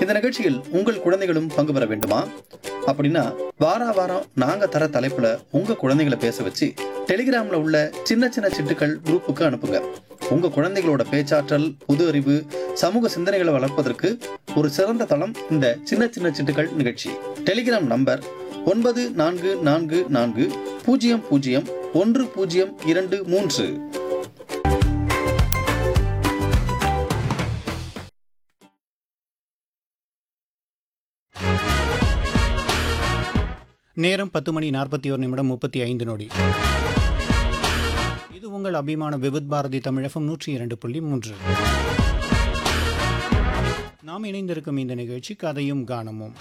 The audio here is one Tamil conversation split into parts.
இந்த நிகழ்ச்சியில் உங்கள் குழந்தைகளும் பங்கு பெற வேண்டுமா அப்படின்னா வாரா வாரம் நாங்க தர தலைப்புல உங்க குழந்தைகளை பேச வச்சு டெலிகிராம்ல உள்ள சின்ன சின்ன சிட்டுக்கள் குரூப்புக்கு அனுப்புங்க உங்க குழந்தைகளோட பேச்சாற்றல் புது அறிவு சமூக சிந்தனைகளை வளர்ப்பதற்கு ஒரு சிறந்த தளம் இந்த சின்ன சின்ன சிட்டுக்கள் நிகழ்ச்சி டெலிகிராம் நம்பர் ஒன்பது நான்கு நான்கு நான்கு பூஜ்ஜியம் பூஜ்ஜியம் ஒன்று பூஜ்ஜியம் இரண்டு மூன்று நேரம் பத்து மணி நாற்பத்தி ஒரு நிமிடம் முப்பத்தி ஐந்து நொடி இது உங்கள் அபிமான விவித் பாரதி தமிழகம் நூற்றி இரண்டு புள்ளி மூன்று நாம் இணைந்திருக்கும் இந்த நிகழ்ச்சி கதையும் கானமும்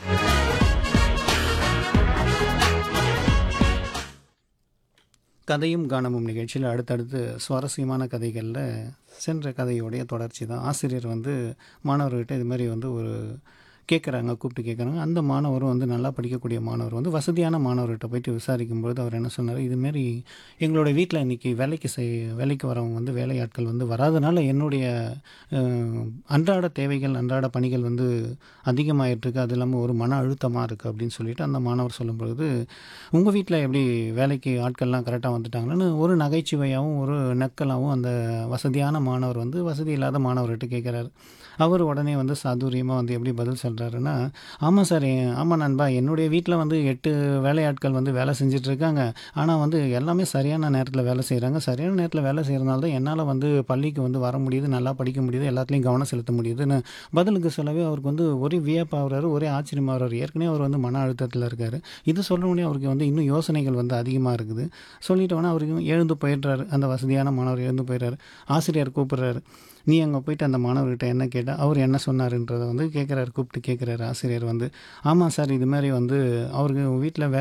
கதையும் கானமும் நிகழ்ச்சியில் அடுத்தடுத்து சுவாரஸ்யமான கதைகளில் சென்ற கதையோடைய தொடர்ச்சி தான் ஆசிரியர் வந்து மாணவர்கிட்ட இது மாதிரி வந்து ஒரு கேட்குறாங்க கூப்பிட்டு கேட்குறாங்க அந்த மாணவரும் வந்து நல்லா படிக்கக்கூடிய மாணவர் வந்து வசதியான மாணவர்கிட்ட போயிட்டு விசாரிக்கும்பொழுது அவர் என்ன சொன்னார் இதுமாரி எங்களோட வீட்டில் இன்றைக்கி வேலைக்கு செய் வேலைக்கு வரவங்க வந்து வேலையாட்கள் வந்து வராதனால என்னுடைய அஹ், அன்றாட தேவைகள் அன்றாட பணிகள் வந்து அதிகமாயிட்டிருக்கு அது இல்லாமல் ஒரு மன அழுத்தமாக இருக்குது அப்படின்னு சொல்லிட்டு அந்த மாணவர் சொல்லும் பொழுது உங்கள் வீட்டில் எப்படி வேலைக்கு ஆட்கள்லாம் கரெக்டாக வந்துட்டாங்கன்னு ஒரு நகைச்சுவையாகவும் ஒரு நக்கலாகவும் அந்த வசதியான மாணவர் வந்து வசதி இல்லாத மாணவர்கிட்ட கேட்குறாரு அவர் உடனே வந்து சாதுரியமாக வந்து எப்படி பதில் சொல்கிறாருன்னா ஆமாம் சார் எ- ஆமாம் நண்பா என்னுடைய வீட்டில் வந்து எட்டு வேலையாட்கள் வந்து வேலை செஞ்சுட்டு இருக்காங்க ஆனால் வந்து எல்லாமே சரியான நேரத்தில் வேலை செய்கிறாங்க சரியான நேரத்தில் வேலை செய்கிறனால தான் என்னால் வந்து பள்ளிக்கு வந்து வர முடியுது நல்லா படிக்க முடியுது எல்லாத்துலேயும் கவனம் செலுத்த முடியுதுன்னு பதிலுக்கு சொல்லவே அவருக்கு வந்து ஒரே வியப்பாகிறாரு ஒரே ஆச்சரியமாகிறாரு ஏற்கனவே அவர் வந்து மன அழுத்தத்தில் இருக்கார் இது சொல்ல முடியும் அவருக்கு வந்து இன்னும் யோசனைகள் வந்து அதிகமாக இருக்குது சொல்லிட்டோன்னா அவருக்கு எழுந்து போயிடுறாரு அந்த வசதியான மாணவர் எழுந்து போயிடுறாரு ஆசிரியர் கூப்பிடுறாரு நீ அங்கே போயிட்டு அந்த மாணவர்கிட்ட என்ன கேட்டால் அவர் என்ன சொன்னாருன்றதை வந்து கேட்குறாரு கூப்பிட்டு கேட்குறாரு ஆசிரியர் வந்து ஆமாம் சார் இது மாதிரி வந்து அவருக்கு வீட்டில் வே